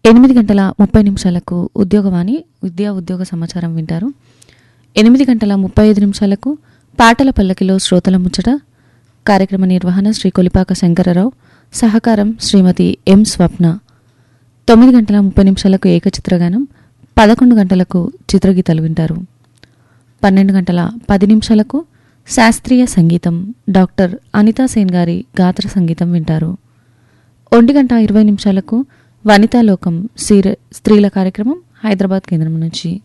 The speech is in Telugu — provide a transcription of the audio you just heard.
ఎనిమిది గంటల ముప్పై నిమిషాలకు ఉద్యోగవాణి విద్యా ఉద్యోగ సమాచారం వింటారు ఎనిమిది గంటల ముప్పై ఐదు నిమిషాలకు పాటల పల్లకిలో శ్రోతల ముచ్చట కార్యక్రమ నిర్వహణ శ్రీ కొలిపాక శంకరరావు సహకారం శ్రీమతి ఎం స్వప్న తొమ్మిది గంటల ముప్పై నిమిషాలకు ఏకచిత్రగానం పదకొండు గంటలకు చిత్రగీతాలు వింటారు పన్నెండు గంటల పది నిమిషాలకు శాస్త్రీయ సంగీతం డాక్టర్ అనితా సేన్ గారి గాత్ర సంగీతం వింటారు ఒంటి గంట ఇరవై నిమిషాలకు వనితాలోకం సీర స్త్రీల కార్యక్రమం హైదరాబాద్ కేంద్రం నుంచి